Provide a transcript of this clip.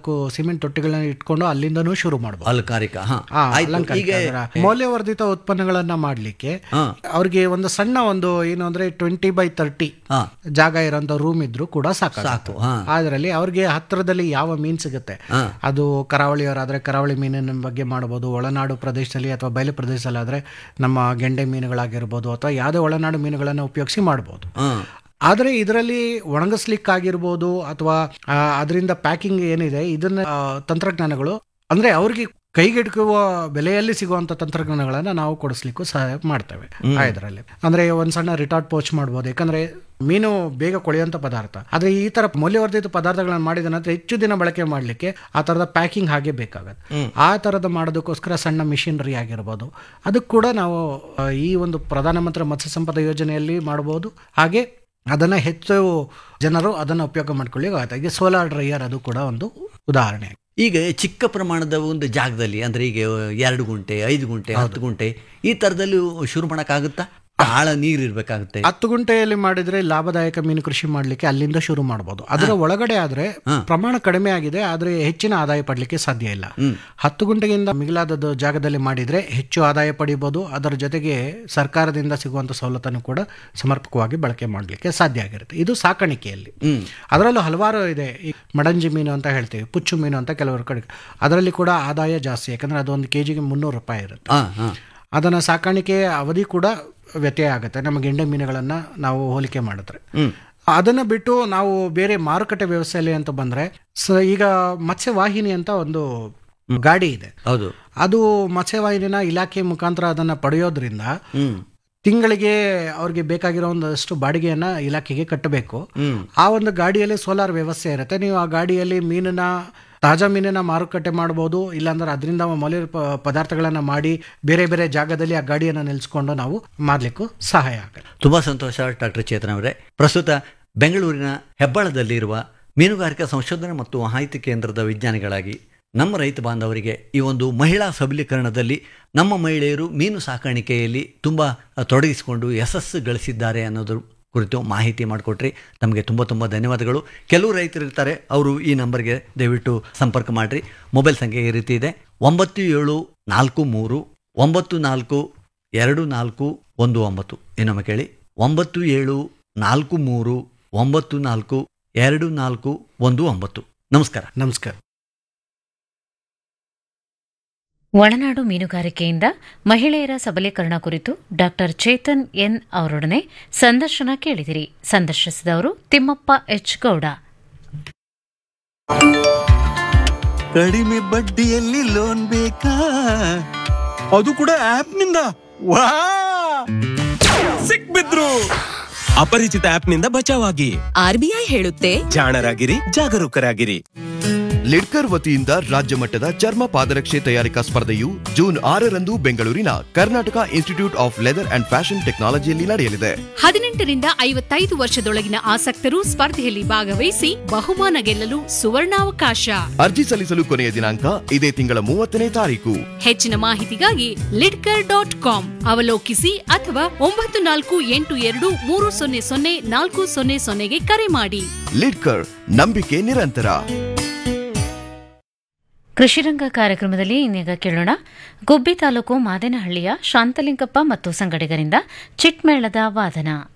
ನಾಲ್ಕು ಸಿಮೆಂಟ್ ತೊಟ್ಟಿಗಳನ್ನ ಇಟ್ಕೊಂಡು ಅಲ್ಲಿಂದನೂ ಶುರು ಮಾಡಬಹುದು ಅಲಂಕಾರಿಕ ಹಾ ಆ, ಆಯ್ತು ಅಲಂಕಾರಿಕ ಈಗ ಅದರ ಮೌಲ್ಯವರ್ಧಿತ ಉತ್ಪನ್ನಗಳನ್ನ ಮಾಡ್ಲಿಕ್ಕೆ ಹಾ. ಅವ್ರಿಗೆ ಒಂದು ಸಣ್ಣ ಒಂದು ಏನು ಅಂದ್ರೆ ಟ್ವೆಂಟಿ ಬೈ ತರ್ಟಿ ಹಾ ಜಾಗ ಇರೋಂಥ ರೂಮ್ ಇದ್ರೂ ಕೂಡ ಸಾಕು ಸಾಕು ಹಾ ಅದರಲ್ಲಿ ಅವ್ರಿಗೆ ಹತ್ತಿರದಲ್ಲಿ ಯಾವ ಮೀನ್ ಸಿಗುತ್ತೆ ಹಾ. ಅದು ಕರಾವಳಿಯವರಾದ್ರೆ ಕರಾವಳಿ ಮೀನಿನ ಬಗ್ಗೆ ಮಾಡಬಹುದು ಒಳನಾಡು ಪ್ರದೇಶದಲ್ಲಿ ಅಥವಾ ಬಯಲು ಪ್ರದೇಶದಲ್ಲಿ ಆದ್ರೆ ನಮ್ಮ ಗೆಂಡೆ ಮೀನುಗಳಾಗಿರ್ಬೋದು ಅಥವಾ ಯಾವುದೇ ಒಳನಾಡು ಮೀನುಗಳನ್ನು ಉಪಯೋಗಿಸಿ ಮಾಡಬಹುದು ಹಾ ಆದರೆ ಇದರಲ್ಲಿ ಒಣಗಿಸ್ಲಿಕ್ಕಾಗಿರ್ಬೋದು ಅಥವಾ ಆ, ಅದರಿಂದ ಪ್ಯಾಕಿಂಗ್ ಏನಿದೆ ಇದನ್ನ ಆ, ತಂತ್ರಜ್ಞಾನಗಳು ಅಂದ್ರೆ ಅವ್ರಿಗೆ ಕೈಗೆಟುಕುವ ಬೆಲೆಯಲ್ಲಿ ಸಿಗುವಂತ ತಂತ್ರಜ್ಞಾನಗಳನ್ನ ನಾವು ಕೊಡಿಸ್ಲಿಕ್ಕೂ ಸಹಾಯ ಮಾಡ್ತೇವೆ ಆ ಇದರಲ್ಲಿ ಅಂದ್ರೆ ಒಂದ್ ಸಣ್ಣ ರಿಟಾರ್ಟ್ ಪೋಚ್ ಮಾಡ್ಬೋದು ಯಾಕಂದ್ರೆ ಮೀನು ಬೇಗ ಕೊಳೆಯುವಂತ ಪದಾರ್ಥ ಆದ್ರೆ ಈ ತರ ಮೌಲ್ಯವರ್ಧಿತ ಪದಾರ್ಥಗಳನ್ನ ಮಾಡಿದ ನಂತರ ಹೆಚ್ಚು ದಿನ ಬಳಕೆ ಮಾಡ್ಲಿಕ್ಕೆ ಆ ತರದ ಪ್ಯಾಕಿಂಗ್ ಹಾಗೆ ಬೇಕಾಗತ್ತೆ ಆ ತರದ ಮಾಡೋದಕ್ಕೋಸ್ಕರ ಸಣ್ಣ ಮಿಷಿನರಿ ಆಗಿರ್ಬೋದು ಅದಕ್ಕೆ ಕೂಡ ನಾವು ಆ, ಈ ಒಂದು ಪ್ರಧಾನಮಂತ್ರಿ ಮತ್ಸ್ಯ ಸಂಪದ ಯೋಜನೆಯಲ್ಲಿ ಮಾಡಬಹುದು ಹಾಗೆ ಅದನ್ನ ಹೆಚ್ಚು ಜನರು ಅದನ್ನ ಉಪಯೋಗ ಮಾಡ್ಕೊಳ್ಳಿ ಆಗುತ್ತೆ ಈಗ ಸೋಲಾರ್ ಡ್ರೈಯರ್ ಅದು ಕೂಡ ಒಂದು ಉದಾಹರಣೆ ಈಗ ಚಿಕ್ಕ ಪ್ರಮಾಣದ ಒಂದು ಜಾಗದಲ್ಲಿ ಅಂದ್ರೆ ಈಗ ಎರಡು ಗುಂಟೆ ಐದು ಗುಂಟೆ ಹತ್ತು ಗುಂಟೆ ಈ ತರದಲ್ಲಿ ಶುರು ಮಾಡಕ್ಕಾಗುತ್ತಾ ಆಳ ನೀರು ಇರ್ಬೇಕಾಗುತ್ತೆ ಹತ್ತು ಗುಂಟೆಯಲ್ಲಿ ಮಾಡಿದ್ರೆ ಲಾಭದಾಯಕ ಮೀನು ಕೃಷಿ ಮಾಡ್ಲಿಕ್ಕೆ ಅಲ್ಲಿಂದ ಶುರು ಮಾಡಬಹುದು ಅದರ ಒಳಗಡೆ ಆದ್ರೆ ಪ್ರಮಾಣ ಕಡಿಮೆ ಆಗಿದೆ ಆದ್ರೆ ಹೆಚ್ಚಿನ ಆದಾಯ ಪಡ್ಲಿಕ್ಕೆ ಸಾಧ್ಯ ಇಲ್ಲ ಹತ್ತು ಗುಂಟೆಗಿಂತ ಮಿಗಿಲಾದ ಜಾಗದಲ್ಲಿ ಮಾಡಿದ್ರೆ ಹೆಚ್ಚು ಆದಾಯ ಪಡಿಬಹುದು ಅದರ ಜೊತೆಗೆ ಸರ್ಕಾರದಿಂದ ಸಿಗುವಂತ ಸವಲತ್ತನ್ನು ಕೂಡ ಸಮರ್ಪಕವಾಗಿ ಬಳಕೆ ಮಾಡಲಿಕ್ಕೆ ಸಾಧ್ಯ ಆಗಿರುತ್ತೆ ಇದು ಸಾಕಾಣಿಕೆಯಲ್ಲಿ ಅದರಲ್ಲೂ ಹಲವಾರು ಇದೆ ಈ ಮಡಂಜಿ ಮೀನು ಅಂತ ಹೇಳ್ತೀವಿ ಪುಚ್ಚು ಮೀನು ಅಂತ ಕೆಲವರು ಕಡೆ ಅದರಲ್ಲಿ ಕೂಡ ಆದಾಯ ಜಾಸ್ತಿ ಯಾಕಂದ್ರೆ ಅದೊಂದು ಕೆಜಿಗೆ ಮುನ್ನೂರು ರೂಪಾಯಿ ಇರುತ್ತೆ ಹಾ ಹಾ ಅದನ್ನ ಸಾಕಾಣಿಕೆ ಅವಧಿ ಕೂಡ ವ್ಯತ್ಯಯ ಆಗುತ್ತೆ ನಮ್ಮ ಗೆಂಡೆ ಮೀನುಗಳನ್ನ ನಾವು ಹೋಲಿಕೆ ಮಾಡಿದ್ರೆ ಅದನ್ನ ಬಿಟ್ಟು ನಾವು ಬೇರೆ ಮಾರುಕಟ್ಟೆ ವ್ಯವಸ್ಥೆಯಲ್ಲಿ ಅಂತ ಬಂದ್ರೆ ಸ ಈಗ ಮತ್ಸ್ಯವಾಹಿನಿ ಅಂತ ಒಂದು ಗಾಡಿ ಇದೆ ಹೌದು ಅದು ಮತ್ಸ್ಯವಾಹಿನಿನ ಇಲಾಖೆ ಮುಖಾಂತರ ಅದನ್ನ ಪಡೆಯೋದ್ರಿಂದ ಹ್ಮ್ ತಿಂಗಳಿಗೆ ಅವ್ರಿಗೆ ಬೇಕಾಗಿರೋ ಒಂದಷ್ಟು ಬಾಡಿಗೆಯನ್ನ ಇಲಾಖೆಗೆ ಕಟ್ಟಬೇಕು ಆ ಒಂದು ಗಾಡಿಯಲ್ಲಿ ಸೋಲಾರ್ ವ್ಯವಸ್ಥೆ ಇರುತ್ತೆ ನೀವು ಆ ಗಾಡಿಯಲ್ಲಿ ಮೀನನ್ನ ತಾಜಾ ಮೀನನ್ನ ಮಾರುಕಟ್ಟೆ ಮಾಡ್ಬೋದು ಇಲ್ಲಾಂದ್ರೆ ಅದರಿಂದ ಮೌಲ್ಯ ಪ- ಪದಾರ್ಥಗಳನ್ನ ಮಾಡಿ ಬೇರೆ ಬೇರೆ ಜಾಗದಲ್ಲಿ ಆ ಗಾಡಿಯನ್ನ ನಿಲ್ಸ್ಕೊಂಡು ನಾವು ಮಾಡ್ಲಿಕ್ಕೂ ಸಹಾಯ ಆಗುತ್ತೆ ತುಂಬಾ ಸಂತೋಷ ಡಾಕ್ಟರ್ ಚೇತನ್ ಅವರೇ ಪ್ರಸ್ತುತ ಬೆಂಗಳೂರಿನ ಹೆಬ್ಬಾಳದಲ್ಲಿರುವ ಮೀನುಗಾರಿಕಾ ಸಂಶೋಧನೆ ಮತ್ತು ಮಾಹಿತಿ ಕೇಂದ್ರದ ವಿಜ್ಞಾನಿಗಳಾಗಿ ನಮ್ಮ ರೈತ ಬಾಂಧವರಿಗೆ ಈ ಒಂದು ಮಹಿಳಾ ಸಬಲೀಕರಣದಲ್ಲಿ ನಮ್ಮ ಮಹಿಳೆಯರು ಮೀನು ಸಾಕಾಣಿಕೆಯಲ್ಲಿ ತುಂಬ ತೊಡಗಿಸಿಕೊಂಡು ಯಶಸ್ಸು ಗಳಿಸಿದ್ದಾರೆ ಅನ್ನೋದ್ರ ಕುರಿತು ಮಾಹಿತಿ ಮಾಡಿಕೊಟ್ರಿ ತಮಗೆ ತುಂಬ ತುಂಬ ಧನ್ಯವಾದಗಳು ಕೆಲವು ರೈತರು ಇರ್ತಾರೆ ಅವರು ಈ ನಂಬರ್ಗೆ ದಯವಿಟ್ಟು ಸಂಪರ್ಕ ಮಾಡಿರಿ ಮೊಬೈಲ್ ಸಂಖ್ಯೆ ಈ ರೀತಿ ಇದೆ ಒಂಬತ್ತು ಏಳು ನಾಲ್ಕು ಮೂರು ಒಂಬತ್ತು ನಾಲ್ಕು ಎರಡು ನಾಲ್ಕು ಒಂದು ಒಂಬತ್ತು ಇನ್ನೊಮ್ಮೆ ಕೇಳಿ ಒಂಬತ್ತು ಏಳು ನಾಲ್ಕು ಮೂರು ಒಂಬತ್ತು ನಾಲ್ಕು ಎರಡು ನಾಲ್ಕು ಒಂದು ಒಂಬತ್ತು ನಮಸ್ಕಾರ ನಮಸ್ಕಾರ ಒಳನಾಡು ಮೀನುಗಾರಿಕೆಯಿಂದ ಮಹಿಳೆಯರ ಸಬಲೀಕರಣ ಕುರಿತು ಡಾಕ್ಟರ್ ಚೇತನ್ ಎನ್ ಅವರೊಡನೆ ಸಂದರ್ಶನ ಕೇಳಿದಿರಿ ಸಂದರ್ಶಿಸಿದವರು ತಿಮ್ಮಪ್ಪ ಎಚ್ ಗೌಡ ಕಡಿಮೆ ಬಡ್ಡಿಯಲ್ಲಿ ಲೋನ್ ಬೇಕಾ ಅದು ಕೂಡ ಆಪ್ ನಿಂದ ವಾ ಸಿಕ್ಬಿದ್ರು ಅಪರಿಚಿತ ಆಪ್ ನಿಂದ ಬಚಾವಾಗಿ ಆರ್ಬಿಐ ಹೇಳುತ್ತೆ ಜಾಣರಾಗಿರಿ ಜಾಗರೂಕರಾಗಿರಿ ಲಿಡ್ಕರ್ ವತಿಯಿಂದ ರಾಜ್ಯ ಮಟ್ಟದ ಚರ್ಮ ಪಾದರಕ್ಷೆ ತಯಾರಿಕಾ ಸ್ಪರ್ಧೆಯು ಜೂನ್ ಆರರಂದು ಬೆಂಗಳೂರಿನ Karnataka institute of leather and fashion ಟೆಕ್ನಾಲಜಿಯಲ್ಲಿ ನಡೆಯಲಿದೆ ಹದಿನೆಂಟರಿಂದ ಐವತ್ತೈದು ವರ್ಷದೊಳಗಿನ ಆಸಕ್ತರು ಸ್ಪರ್ಧೆಯಲ್ಲಿ ಭಾಗವಹಿಸಿ ಬಹುಮಾನ ಗೆಲ್ಲಲು ಸುವರ್ಣಾವಕಾಶ ಅರ್ಜಿ ಸಲ್ಲಿಸಲು ಕೊನೆಯ ದಿನಾಂಕ ಇದೇ ತಿಂಗಳ ಮೂವತ್ತನೇ ತಾರೀಕು ಹೆಚ್ಚಿನ ಮಾಹಿತಿಗಾಗಿ ಲಿಡ್ಕರ್ ಡಾಟ್ ಕಾಮ್ ಅವಲೋಕಿಸಿ ಅಥವಾ ಒಂಬತ್ತು ನಾಲ್ಕು ಎಂಟು ಎರಡು ಮೂರು ಸೊನ್ನೆ ಸೊನ್ನೆ ನಾಲ್ಕು ಸೊನ್ನೆ ಸೊನ್ನೆಗೆ ಕರೆ ಮಾಡಿ ಲಿಡ್ಕರ್ ನಂಬಿಕೆ ನಿರಂತರ ಕೃಷಿರಂಗ ಕಾರ್ಯಕ್ರಮದಲ್ಲಿ ಇನ್ನೀಗ ಕೇಳೋಣ ಗುಬ್ಬಿ ತಾಲೂಕು ಮಾದೇನಹಳ್ಳಿಯ ಶಾಂತಲಿಂಗಪ್ಪ ಮತ್ತು ಸಂಗಡಿಗರಿಂದ ಚಿಟ್ಮೇಳದ ವಾದನ